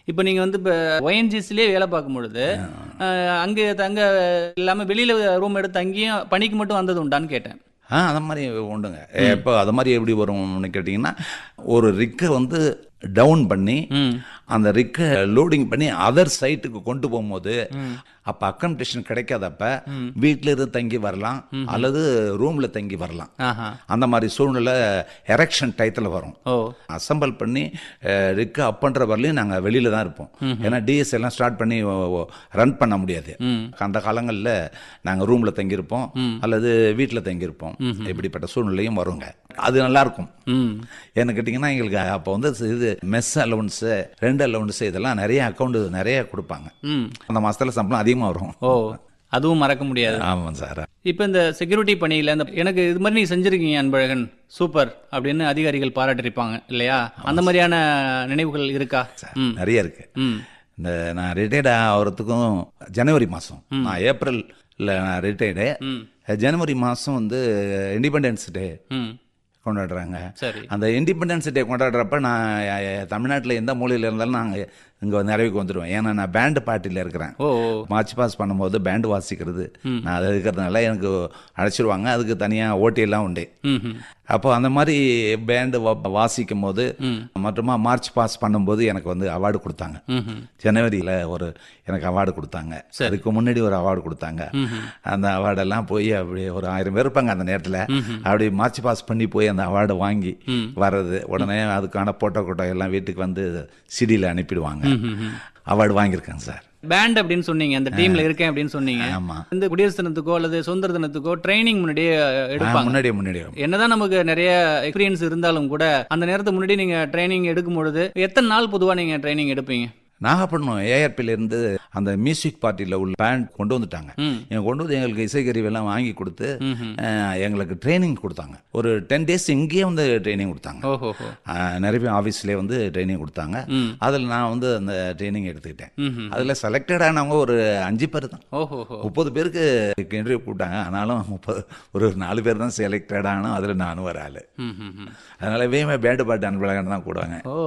இப்போ நீங்கள் வந்து இப்போ ஒஎன்ஜிசிலே வேலை பார்க்கும் பொழுது அஹ், அங்கே தங்க இல்லாமல் வெளியில் ரூம் எடுத்து தங்கியும் பணிக்கு மட்டும் வந்தது உண்டான்னு கேட்டேன் ஆ அது மாதிரி உண்டுங்க எப்போ அது மாதிரி எப்படி வரும்னு கேட்டிங்கன்னா ஒரு ரிக்கை வந்து டவுன் பண்ணி ம் அந்த ரிக்கை லோடிங் பண்ணி அதர் சைட்டுக்கு கொண்டு போகும்போது அப்போ அக்கமடேஷன் கிடைக்காதப்ப வீட்டில் இருந்து தங்கி வரலாம் அல்லது ரூமில் தங்கி வரலாம் ஆஹா அந்த மாதிரி சூழ்நிலை எரெக்ஷன் டயத்தில் வரும் ஓ அசம்பிள் பண்ணி ரிக்கு அப் பண்ணுற வரலையும் நாங்கள் வெளியில தான் இருப்போம் ஏன்னா டிஎஸ் எல்லாம் ஸ்டார்ட் பண்ணி ரன் பண்ண முடியாது அந்த காலங்களில் நாங்கள் ரூமில் தங்கியிருப்போம் அல்லது வீட்டில் தங்கியிருப்போம் இப்படிப்பட்ட சூழ்நிலையும் வருங்க அது நல்லா இருக்கும் ம் என்ன கேட்டிங்கன்னா எங்களுக்கு அப்போ வந்து இது மெஸ் அலவன்ஸு ரெண்டு அலவன்ஸு இதெல்லாம் நிறைய அக்கௌண்ட் நிறைய கொடுப்பாங்க ம் அந்த மாதத்தில் சம்பளம் அதிகமாக வரும் ஓ அதுவும் மறக்க முடியாது ஆமாம் சார் இப்போ இந்த செக்யூரிட்டி பணியில் இந்த எனக்கு இது மாதிரி நீ செஞ்சிருக்கீங்க அன்பழகன் சூப்பர் அப்படின்னு அதிகாரிகள் பாராட்டிருப்பாங்க இல்லையா அந்த மாதிரியான நினைவுகள் இருக்கா ம் நிறைய இருக்கு ம் இந்த நான் ரிட்டையர்ட் ஆகிறதுக்கும் ஜனவரி மாதம் நான் ஏப்ரலில் நான் ரிட்டையர்டு ஜனவரி மாதம் வந்து இண்டிபெண்டன்ஸ் டே ம் கொண்டாடுறாங்க சரி அந்த இண்டிபெண்டன்ஸ் டே கொண்டாடுறப்ப நான் தமிழ்நாட்டில் எந்த மூலையில் இருந்தாலும் நாங்கள் இங்கே நிறைவுக்கு வந்துடுவேன் ஏன்னா நான் பேண்டு பார்ட்டியில் இருக்கிறேன் ஓ மார்ச் பாஸ் பண்ணும்போது பேண்டு வாசிக்கிறது நான் அது இருக்கிறதுனால எனக்கு அழைச்சிருவாங்க அதுக்கு தனியாக ஓட்டியெல்லாம் உண்டு ம் ம் அப்போ அந்த மாதிரி பேண்டு வாசிக்கும் போது மற்றமா மார்ச் பாஸ் பண்ணும்போது எனக்கு வந்து அவார்டு கொடுத்தாங்க ம் ம் ஜனவரியில் ஒரு எனக்கு அவார்டு கொடுத்தாங்க அதுக்கு முன்னாடி ஒரு அவார்டு கொடுத்தாங்க அந்த அவார்டெல்லாம் போய் அப்படி ஒரு ஆயிரம் பேர் இருப்பாங்க அந்த நேரத்தில் அப்படி மார்ச் பாஸ் பண்ணி போய் அந்த அவார்டை வாங்கி வர்றது உடனே அதுக்கான போட்டோ கோட்டோ எல்லாம் வீட்டுக்கு வந்து சிடியில் அனுப்பிடுவாங்க அவார்டு வாங்கியிருக்கேன் சார் பேண்ட் அப்படின்னு சொன்னீங்க அந்த டீம்ல இருக்கேன் அப்படின்னு சொன்னீங்க ஆமாம் இந்த குடியரசு தினத்துக்கோ அல்லது சுதந்திர தினத்துக்கோ ட்ரைனிங் முன்னாடியே எடுப்பாங்க முன்னாடியே முன்னாடியே என்னதான் நமக்கு நிறைய எக்ஸ்பீரியன்ஸ் இருந்தாலும் கூட அந்த நேரத்துக்கு முன்னாடி நீங்க ட்ரைனிங் எடுக்கும் பொழுது எத்தனை நாள் பொதுவா நீங்க ட்ரைனிங் எடுப்பீங்க நாகப்பட்டினம் ஏஆர்பில இருந்து அந்த மியூசிக் பார்ட்டியில் உள்ள பேண்ட் கொண்டு வந்துட்டாங்க இவங்க கொண்டு வந்து எங்களுக்கு இசைக்கருவியெல்லாம் வாங்கி கொடுத்து அஹ், எங்களுக்கு ட்ரைனிங் கொடுத்தாங்க ஒரு டென் டேஸ் இங்கேயே வந்து ட்ரைனிங் கொடுத்தாங்க ஓஹோஹோ அஹ், நிறைய பேர் ஆஃபீஸ்லேயே வந்து ட்ரைனிங் கொடுத்தாங்க அதில் நான் வந்து அந்த ட்ரைனிங் எடுத்துக்கிட்டேன் ம்ஹும். அதில் செலக்டட் ஆனவங்க ஒரு அஞ்சு பேர் தான் ஓஹோஹோ முப்பது பேருக்கு இன்டர்வியூ கூப்பிட்டாங்க ஆனாலும் முப்பது ஒரு நாலு பேர் தான் செலக்டட் ஆனோம் அதில் நானும் ஒரு ஆள் ம் ம் ம் அதனால வேமே பேண்டு பாட்டு அன்பழகன் தான் கூடுவாங்க ஓ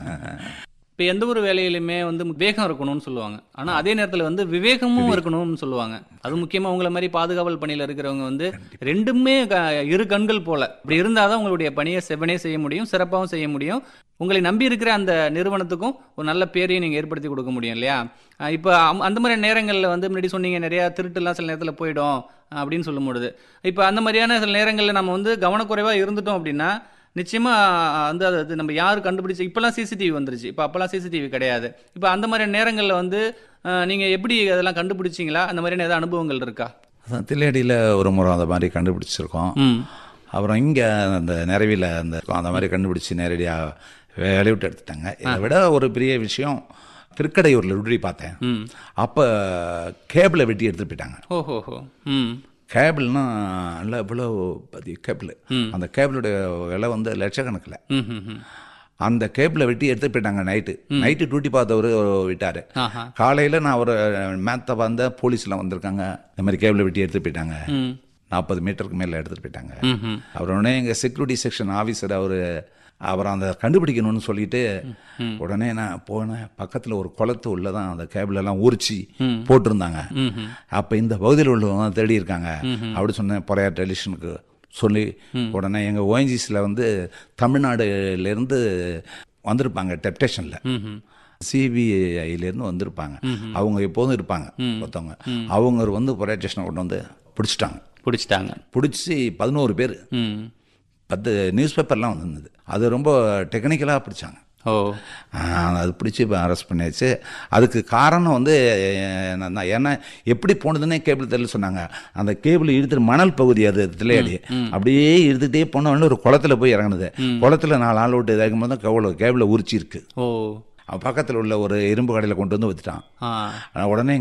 இப்போ எந்த ஒரு வேலையிலுமே வந்து வேகம் இருக்கணும்னு சொல்லுவாங்க ஆனால் அதே நேரத்தில் வந்து விவேகமும் இருக்கணும்னு சொல்லுவாங்க அது முக்கியமாக உங்களை மாதிரி பாதுகாவல் பணியில் இருக்கிறவங்க வந்து ரெண்டுமே க- இரு கண்கள் போல இப்படி இருந்தால் தான் உங்களுடைய பணியை செவனே செய்ய முடியும் சிறப்பாகவும் செய்ய முடியும் உங்களை நம்பி இருக்கிற அந்த நிறுவனத்துக்கும் ஒரு நல்ல பேரையும் நீங்கள் ஏற்படுத்தி கொடுக்க முடியும் இல்லையா அஹ் இப்போ அம்- அந்த மாதிரி நேரங்களில் வந்து முன்னாடி சொன்னீங்க நிறையா திருட்டுலாம் சில நேரத்தில் போயிடும் அஹ் அப்படின்னு சொல்லும் பொழுது இப்போ அந்த மாதிரியான சில நேரங்களில் நம்ம வந்து கவனக்குறைவாக இருந்துட்டோம் அப்படின்னா நிச்சயமா வந்து அது அது நம்ம யார் கண்டுபிடிச்சு இப்போல்லாம் சிசிடிவி வந்துருச்சு இப்போ அப்போல்லாம் சிசிடிவி கிடையாது இப்போ அந்த மாதிரி நேரங்களில் வந்து அஹ், நீங்க எப்படி அதெல்லாம் கண்டுபிடிச்சிங்களா அந்த மாதிரியான ஏதாவது அனுபவங்கள் இருக்கா அதான் தில்லையடியில் ஒரு முறை அந்த மாதிரி கண்டுபிடிச்சிருக்கோம் ம் அப்புறம் இங்கே அந்த நிறைவில அந்த அந்த மாதிரி கண்டுபிடிச்சி நேரடியாக வேலையை விட்டு எடுத்துட்டாங்க இதை விட ஒரு பெரிய விஷயம் திருக்கடையூரில் விடுடி பார்த்தேன் ம் அப்போ கேபிளை வெட்டி எடுத்துட்டு போயிட்டாங்க ஓஹோஹோ ம் கேபிள்னா நல்லா இவ்வளோ பதி கேபிள் அந்த கேபிளோட விலை வந்து லட்சக்கணக்கில் ம் ம் ம் அந்த கேபிளை வெட்டி எடுத்துட்டு போயிட்டாங்க நைட்டு நைட்டு டியூட்டி பார்த்தவர் விட்டார் ஆஹா காலையில் நான் ஒரு மேத்தை வந்த போலீஸ்லாம் வந்திருக்காங்க இந்த மாதிரி கேபிளை வெட்டி எடுத்துட்டு போயிட்டாங்க ம் நாற்பது மீட்டருக்கு மேலே எடுத்துகிட்டு போயிட்டாங்க ம் ம் அப்புறம் உடனே எங்கள் செக்யூரிட்டி செக்ஷன் ஆஃபீஸர் அவர் அப்புறம் அந்த கண்டுபிடிக்கணும்னு சொல்லிட்டு உடனே நான் போனேன் பக்கத்தில் ஒரு குளத்து உள்ள தான் அந்த கேபிள் எல்லாம் உரிச்சு போட்டிருந்தாங்க ம் ம் அப்போ இந்த பகுதியில் உள்ளவங்க தான் தேடி இருக்காங்க அப்படி சொன்னேன் பொறையா டெலிஷனுக்கு சொல்லி உடனே எங்கள் ஓஎன்ஜிஸில் வந்து தமிழ்நாடுலேருந்து வந்திருப்பாங்க டெப்டேஷனில் ம் ம் சிபிஐலேருந்து வந்திருப்பாங்க அவங்க எப்போதும் இருப்பாங்க ஒருத்தவங்க அவங்க வந்து பொறையா ஸ்டேஷனை கொண்டு வந்து பிடிச்சிட்டாங்க பிடிச்சிட்டாங்க பிடிச்சி பதினோரு பேர் ம் பத்து நியூஸ் பேப்பர்லாம் வந்திருந்தது அது ரொம்ப டெக்னிக்கலாக பிடிச்சாங்க ஓ ஆஹ் அது பிடிச்சி இப்போ அரெஸ்ட் பண்ணியாச்சு அதுக்கு காரணம் வந்து என்னன்னா ஏன்னா எப்படி போனதுன்னே கேபிள் தெரியல சொன்னாங்க அந்த கேபிள் இழுத்துட்டு மணல் பகுதி அது தில்லையாடி அப்படியே இழுத்துட்டே போன உடனே ஒரு குளத்துல போய் இறங்குனது குளத்துல நாலு ஆள் விட்டு இதாகும் போது தான் கேபிள் கேபிளை உரிச்சி இருக்கு ஓ அவன் பக்கத்தில் உள்ள ஒரு இரும்பு கடையில் கொண்டு வந்து வச்சுட்டான் ஆ ஆனா உடனே